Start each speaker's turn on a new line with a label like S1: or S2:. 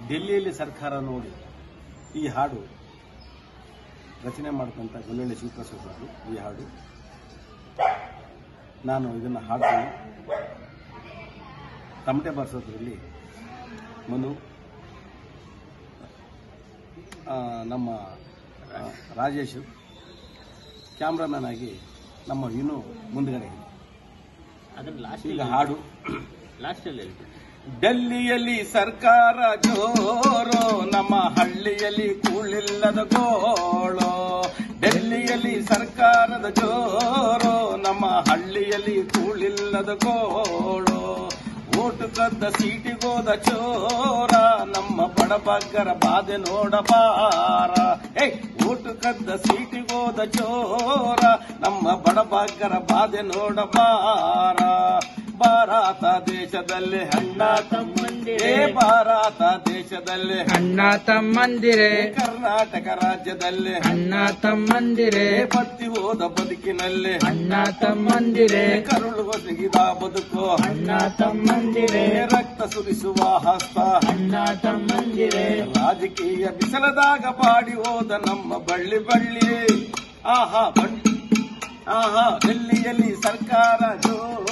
S1: ಡೆಲ್ಲಿಯಲ್ಲಿ ಸರ್ಕಾರ ನೋಡಿ ಈ ಹಾಡು ರಚನೆ ಮಾಡಿದಂಥ ಗೊಲ್ಲಳ್ಳಿ ಶಿವಪ್ರಸಾದ್ ಅವರು ಈ ಹಾಡು ನಾನು ಇದನ್ನು ಹಾಡ್ತೀನಿ ತಮಟೆ ಬಾರಿಸೋದ್ರಲ್ಲಿ ಮನು ಆ, ನಮ್ಮ ಆ, ರಾಜೇಶು ಕ್ಯಾಮ್ರಾಮನ್ ಆಗಿ ನಮ್ಮ ವಿನು ಮುಂದ್ಗಡೆ ಇದೆ.
S2: ಅದನ್ನ ಲಾಸ್ಟ್
S1: ಈಗ ಹಾಡು
S2: ಲಾಸ್ಟ್ ಅಲ್ಲಿ ಹೇಳ್ತೀನಿ
S1: ಡೆಲ್ಲಿಯಲ್ಲಿ ಸರ್ಕಾರ ಜೋರು ನಮ್ಮ ಹಳ್ಳಿಯಲ್ಲಿ ಕೂಳಿಲ್ಲದ ಗೋಳು ಡೆಲ್ಲಿಯಲ್ಲಿ ಸರ್ಕಾರದ ಜೋರು ನಮ್ಮ ಹಳ್ಳಿಯಲ್ಲಿ ಕೂಳಿಲ್ಲದ ಗೋಳು ಓಟು ಕದ್ದ ಸೀಟಿಗೋದ ಚೋರ ನಮ್ಮ ಬಡಬಗ್ಗರ ಬಾಧೆ ನೋಡಬಾರ ಏಯ್ ಓಟು ಕದ್ದ ಸೀಟಿಗೋದ ಚೋರ ನಮ್ಮ ಬಡಬಗ್ಗರ ಬಾಧೆ ನೋಡಬಾರ ಭಾರತ ದೇಶದಲ್ಲಿ ಅಣ್ಣ ತಮ್ಮಂದಿರೇ ಭಾರತ ದೇಶದಲ್ಲಿ
S3: ಅಣ್ಣ ತಮ್ಮಂದಿರೇ
S1: ಕರ್ನಾಟಕ ರಾಜ್ಯದಲ್ಲಿ
S3: ಅಣ್ಣ ತಮ್ಮಂದಿರೇ
S1: ಬತ್ತಿ ಹೋದ ಬದುಕಿನಲ್ಲಿ
S3: ಅಣ್ಣ ತಮ್ಮಂದಿರೇ
S1: ಕರುಳು ಒದಗಿದ ಬದುಕು
S3: ಅಣ್ಣ ತಮ್ಮಂದಿರೇ
S1: ರಕ್ತ ಸುರಿಸುವ ಹಸ್ತ
S3: ಅಣ್ಣ ತಮ್ಮಂದಿರೇ
S1: ರಾಜಕೀಯ ಬಿಸಲದಾಗ ಬಾಡಿ ಹೋದ ನಮ್ಮ ಬಳ್ಳಿ ಬಳ್ಳಿ ಆಹಾ ಬಳ್ಳಿ ಆಹಾ ಡೆಲ್ಲಿಯಲ್ಲಿ ಸರ್ಕಾರ ಜೋರು